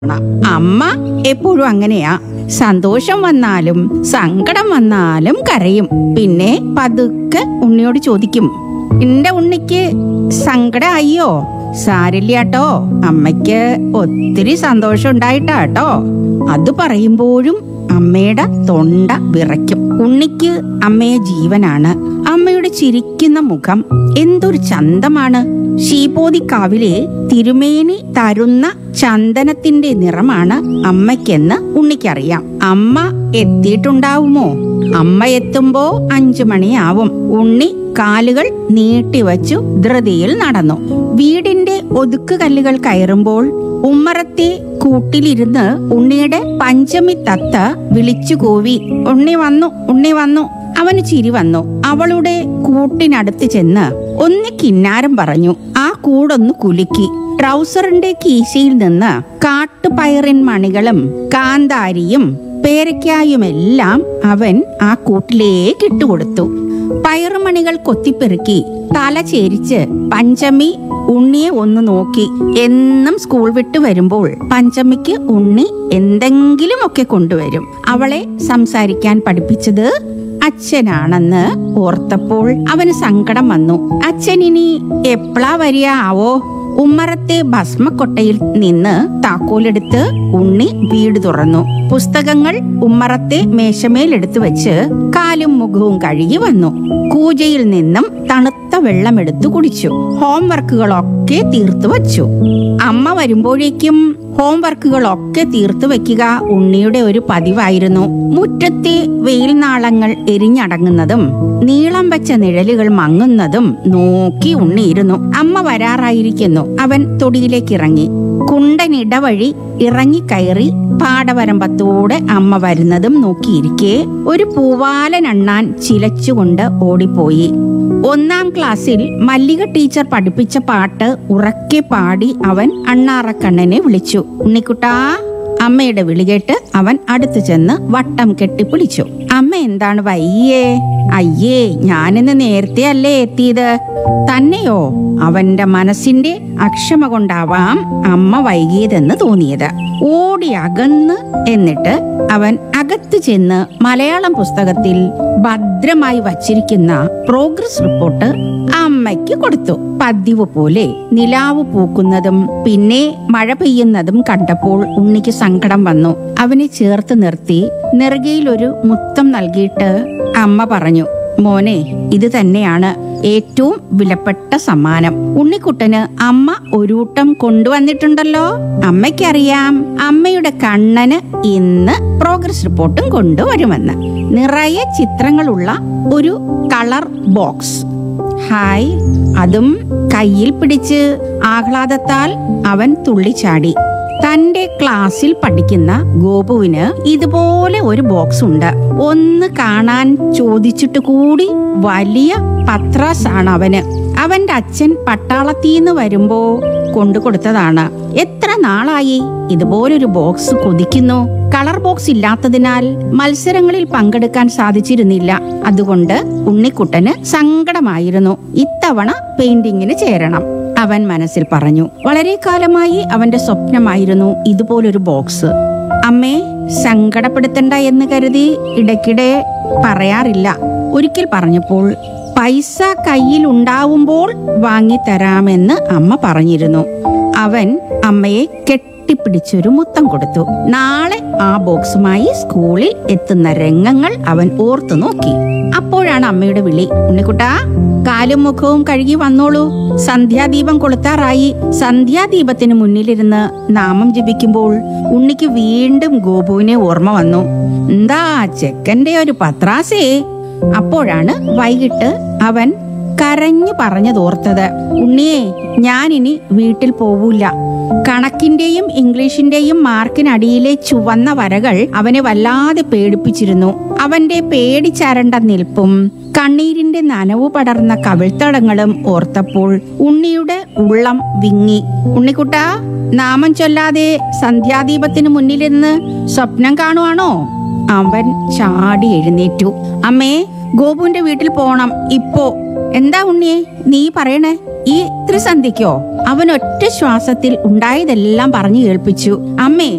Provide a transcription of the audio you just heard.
അമ്മ എപ്പോഴും അങ്ങനെയാ സന്തോഷം വന്നാലും സങ്കടം വന്നാലും കരയും പിന്നെ പതുക്കെ ഉണ്ണിയോട് ചോദിക്കും എന്റെ ഉണ്ണിക്ക് സങ്കടം അയ്യോ സാരില്ലാട്ടോ അമ്മയ്ക്ക് ഒത്തിരി സന്തോഷം ഉണ്ടായിട്ടാട്ടോ അത് പറയുമ്പോഴും അമ്മയുടെ തൊണ്ട വിറയ്ക്കും ഉണ്ണിക്ക് അമ്മയെ ജീവനാണ് അമ്മയുടെ ചിരിക്കുന്ന മുഖം എന്തൊരു ചന്തമാണ് ശീപോതിക്കാവിലെ തിരുമേനി തരുന്ന ചന്ദനത്തിന്റെ നിറമാണ് അമ്മയ്ക്കെന്ന് ഉണ്ണിക്കറിയാം അമ്മ എത്തിയിട്ടുണ്ടാവുമോ അമ്മ എത്തുമ്പോ അഞ്ചു മണിയാവും ഉണ്ണി കാലുകൾ നീട്ടിവച്ചു ധൃതിയിൽ നടന്നു വീടിന്റെ ഒതുക്കുകല്ലുകൾ കയറുമ്പോൾ ഉമ്മറത്തെ കൂട്ടിലിരുന്ന് ഉണ്ണിയുടെ പഞ്ചമി തത്ത വിളിച്ചു കൂവി ഉണ്ണി വന്നു ഉണ്ണി വന്നു അവന് ചിരി വന്നു അവളുടെ കൂട്ടിനടുത്ത് ചെന്ന് ഒന്ന് കിന്നാരം പറഞ്ഞു ആ കൂടൊന്ന് കുലുക്കി ട്രൗസറിന്റെ കീശയിൽ നിന്ന് കാട്ടുപയറിൻ മണികളും കാന്താരിയും പേരയ്ക്കായുമെല്ലാം അവൻ ആ കൂട്ടിലേക്ക് ഇട്ടുകൊടുത്തു പയറുമണികൾ കൊത്തിപ്പെറുക്കി തല ചേരിച്ച് പഞ്ചമി ഉണ്ണിയെ ഒന്ന് നോക്കി എന്നും സ്കൂൾ വിട്ട് വരുമ്പോൾ പഞ്ചമിക്ക് ഉണ്ണി എന്തെങ്കിലുമൊക്കെ കൊണ്ടുവരും അവളെ സംസാരിക്കാൻ പഠിപ്പിച്ചത് അച്ഛനാണെന്ന് ഓർത്തപ്പോൾ അവന് സങ്കടം വന്നു അച്ഛൻ ഇനി എപ്പോഴാ വരിക ആവോ ഉമ്മറത്തെ ഭസ്മക്കൊട്ടയിൽ നിന്ന് താക്കോലെടുത്ത് ഉണ്ണി വീട് തുറന്നു പുസ്തകങ്ങൾ ഉമ്മറത്തെ മേശമേലെടുത്തു വെച്ച് കാലും മുഖവും കഴുകി വന്നു കൂജയിൽ നിന്നും തണുത്ത വെള്ളമെടുത്തു കുടിച്ചു ഹോംവർക്കുകളൊക്കെ തീർത്തു വച്ചു അമ്മ വരുമ്പോഴേക്കും ഹോംവർക്കുകളൊക്കെ തീർത്തു വെക്കുക ഉണ്ണിയുടെ ഒരു പതിവായിരുന്നു മുറ്റത്തെ വെയിൽ നാളങ്ങൾ എരിഞ്ഞടങ്ങുന്നതും നീളം വെച്ച നിഴലുകൾ മങ്ങുന്നതും നോക്കി ഉണ്ണിയിരുന്നു അമ്മ വരാറായിരിക്കുന്നു അവൻ തൊടിയിലേക്ക് ഇറങ്ങി കുണ്ടൻ ഇടവഴി ഇറങ്ങിക്കയറി പാടവരമ്പത്തൂടെ അമ്മ വരുന്നതും നോക്കിയിരിക്കെ ഒരു പൂവാലനണ്ണാൻ ചിലച്ചുകൊണ്ട് ഓടിപ്പോയി ഒന്നാം ക്ലാസ്സിൽ മല്ലിക ടീച്ചർ പഠിപ്പിച്ച പാട്ട് ഉറക്കെ പാടി അവൻ അണ്ണാറക്കണ്ണനെ വിളിച്ചു ഉണ്ണിക്കുട്ടാ അമ്മയുടെ വിളി കേട്ട് അവൻ അടുത്തു ചെന്ന് വട്ടം കെട്ടിപ്പിടിച്ചു അമ്മ എന്താണ് വയ്യേ അയ്യേ ഞാനിന്ന് നേരത്തെ അല്ലേ എത്തിയത് തന്നെയോ അവന്റെ മനസ്സിന്റെ അക്ഷമ കൊണ്ടാവാം അമ്മ വൈകിയതെന്ന് തോന്നിയത് ഓടി അകന്ന് എന്നിട്ട് അവൻ അകത്ത് ചെന്ന് മലയാളം പുസ്തകത്തിൽ ഭദ്രമായി വച്ചിരിക്കുന്ന പ്രോഗ്രസ് റിപ്പോർട്ട് അമ്മയ്ക്ക് കൊടുത്തു പതിവ് പോലെ നിലാവ് പൂക്കുന്നതും പിന്നെ മഴ പെയ്യുന്നതും കണ്ടപ്പോൾ ഉണ്ണിക്ക് സങ്കടം വന്നു അവനെ ചേർത്ത് നിർത്തി നെറുകയിൽ ഒരു മുത്തം നൽകിയിട്ട് അമ്മ പറഞ്ഞു മോനെ ഇത് തന്നെയാണ് ഏറ്റവും വിലപ്പെട്ട സമ്മാനം ഉണ്ണിക്കുട്ടന് അമ്മ ഒരുട്ടം കൊണ്ടുവന്നിട്ടുണ്ടല്ലോ അമ്മയ്ക്കറിയാം അമ്മയുടെ കണ്ണന് ഇന്ന് പ്രോഗ്രസ് റിപ്പോർട്ടും കൊണ്ടുവരുമെന്ന് നിറയെ ചിത്രങ്ങളുള്ള ഒരു കളർ ബോക്സ് ഹായ് അതും കയ്യിൽ പിടിച്ച് ആഹ്ലാദത്താൽ അവൻ തുള്ളിച്ചാടി തന്റെ ക്ലാസ്സിൽ പഠിക്കുന്ന ഗോപുവിന് ഇതുപോലെ ഒരു ബോക്സ് ഉണ്ട് ഒന്ന് കാണാൻ ചോദിച്ചിട്ട് കൂടി വലിയ പത്രാസ് ആണ് അവന് അവന്റെ അച്ഛൻ പട്ടാളത്തീന്ന് വരുമ്പോ കൊണ്ടു കൊടുത്തതാണ് എത്ര നാളായി ഇതുപോലൊരു ബോക്സ് കൊതിക്കുന്നു കളർ ബോക്സ് ഇല്ലാത്തതിനാൽ മത്സരങ്ങളിൽ പങ്കെടുക്കാൻ സാധിച്ചിരുന്നില്ല അതുകൊണ്ട് ഉണ്ണിക്കുട്ടന് സങ്കടമായിരുന്നു ഇത്തവണ പെയിന്റിങ്ങിന് ചേരണം അവൻ മനസ്സിൽ പറഞ്ഞു വളരെ കാലമായി അവന്റെ സ്വപ്നമായിരുന്നു ഇതുപോലൊരു ബോക്സ് അമ്മേ സങ്കടപ്പെടുത്തണ്ട എന്ന് കരുതി ഇടയ്ക്കിടെ പറയാറില്ല ഒരിക്കൽ പറഞ്ഞപ്പോൾ പൈസ കയ്യിൽ ഉണ്ടാവുമ്പോൾ വാങ്ങിത്തരാമെന്ന് അമ്മ പറഞ്ഞിരുന്നു അവൻ അമ്മയെ കെട്ടിപ്പിടിച്ചൊരു മുത്തം കൊടുത്തു നാളെ ആ ബോക്സുമായി സ്കൂളിൽ എത്തുന്ന രംഗങ്ങൾ അവൻ ഓർത്തു നോക്കി അപ്പോഴാണ് അമ്മയുടെ വിളി ഉണ്ണിക്കുട്ടാ കാലും മുഖവും കഴുകി വന്നോളൂ സന്ധ്യാദീപം കൊളുത്താറായി സന്ധ്യാദീപത്തിന് മുന്നിലിരുന്ന് നാമം ജപിക്കുമ്പോൾ ഉണ്ണിക്ക് വീണ്ടും ഗോപുവിനെ ഓർമ്മ വന്നു എന്താ ചെക്കന്റെ ഒരു പത്രാസേ അപ്പോഴാണ് വൈകിട്ട് അവൻ കരഞ്ഞു പറഞ്ഞതോർത്തത് ഉണ്ണിയെ ഞാനിനി വീട്ടിൽ പോവൂല കണക്കിന്റെയും ഇംഗ്ലീഷിന്റെയും മാർക്കിനടിയിലെ ചുവന്ന വരകൾ അവനെ വല്ലാതെ പേടിപ്പിച്ചിരുന്നു അവന്റെ പേടിച്ചരണ്ട നിൽപ്പും കണ്ണീരിന്റെ നനവു പടർന്ന കവിൾത്തടങ്ങളും ഓർത്തപ്പോൾ ഉണ്ണിയുടെ ഉള്ളം വിങ്ങി ഉണ്ണിക്കുട്ടാ നാമം ചൊല്ലാതെ സന്ധ്യാദീപത്തിന് മുന്നിലിരുന്ന് സ്വപ്നം കാണുവാണോ അവൻ ചാടി എഴുന്നേറ്റു അമ്മേ ഗോപുവിന്റെ വീട്ടിൽ പോണം ഇപ്പോ എന്താ ഉണ്ണിയെ നീ പറയണേ ഈ ത്രിസന്ധിക്കോ അവൻ ഒറ്റ ശ്വാസത്തിൽ ഉണ്ടായതെല്ലാം പറഞ്ഞു കേൾപ്പിച്ചു അമ്മേ